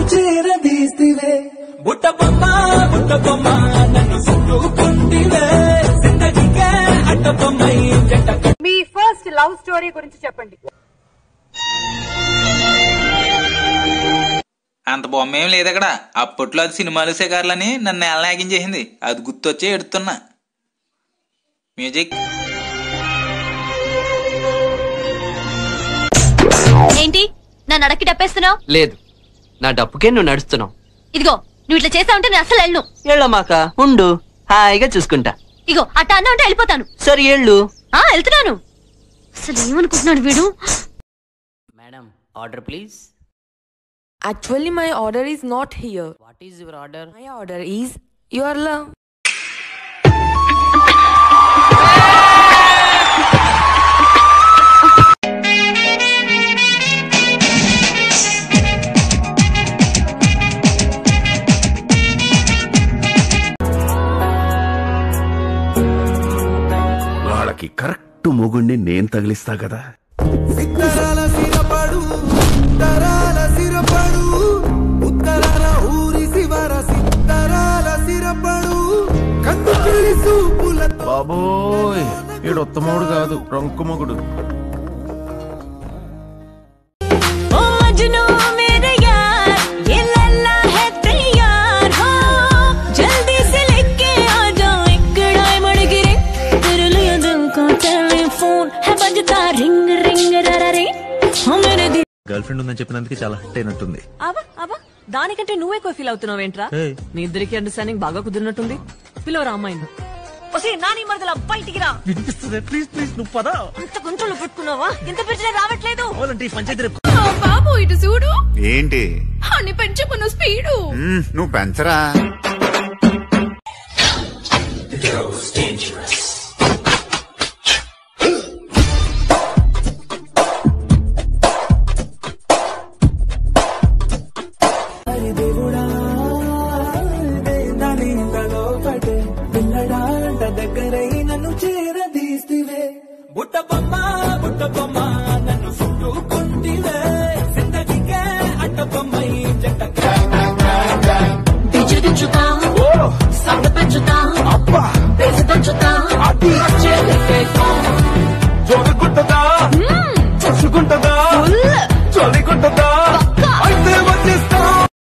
చేరదీస్తివే బుట్ట బొమ్మ బుట్ట బొమ్మ నన్ను చుట్టుకుంటివే జిందగీకే అడ్డ బొమ్మై జంట మీ ఫస్ట్ లవ్ స్టోరీ గురించి చెప్పండి అంత బొమ్మ ఏం లేదు అక్కడ అప్పట్లో అది సినిమాలు శిఖర్లని నన్ను నేల చేసింది అది గుర్తొచ్చే ఎడుతున్నా మ్యూజిక్ ఏంటి నన్ను అడక్కి డప్పేస్తున్నావు లేదు నా డప్పుకే నువ్వు నడుస్తున్నావు ఇదిగో నువ్వు ఇట్లా చేస్తా ఉంటే నేను అసలు వెళ్ళను ఎళ్ళమాక ఉండు హాయిగా చూసుకుంటా ఇగో అట్ట అన్న ఉంటే వెళ్ళిపోతాను సరే ఎళ్ళు ఆ వెళ్తున్నాను అసలు ఏమనుకుంటున్నాడు వీడు madam order please Actually, my order is not here. What is your order My order is your love. వాళ్ళకి కరెక్ట్ మొగుణ్ణి నేను తగిలిస్తా కదా సిత్తరాల సిరపడు ఉత్తరాల సిరపడు ఉత్తరాల ఊరి శివర సిత్తరాల సిరపడు కందు సూపులతో బాబోయ్ ఈడు ఉత్తమోడు కాదు రంకు మొగుడు ఓ మజ్ను మేరే యార్ ये लल्ला है तैयार हो जल्दी से लेके आ जाओ इकड़ाई मड़गिरे तेरे लिए दिल का टेलीफोन है बजता रिंग रिंग ररे हो मेरे दिल గర్ల్ ఫ్రెండ్ ఉందని చెప్పినందుకు చాలా హట్ అయినట్టుంది అబ్బా అబ్బా దానికంటే నువ్వే ఎక్కువ ఫీల్ అవుతున్నావేంట్రా మీ ఇద్దరికి అండర్స్టాండింగ్ బాగా కుదిరినట్టుంది పిలవరా అమ్మాయిని ఒసే నాని మరదల బయటికి రా వినిపిస్తుంది ప్లీజ్ ప్లీజ్ నువ్వు పదా అంత గుంటలు పెట్టుకున్నావా ఎంత పెంచినా రావట్లేదు కావాలంటే ఈ పంచాయతీ రేపు బాబు ఇటు చూడు ఏంటి అన్ని పెంచుకున్న స్పీడు మ్మ్, నువ్వు పెంచరా దాని లోపటే పిల్లడాంట దగ్గరై నన్ను చేరదీస్తివే బుట్ట బొమ్మ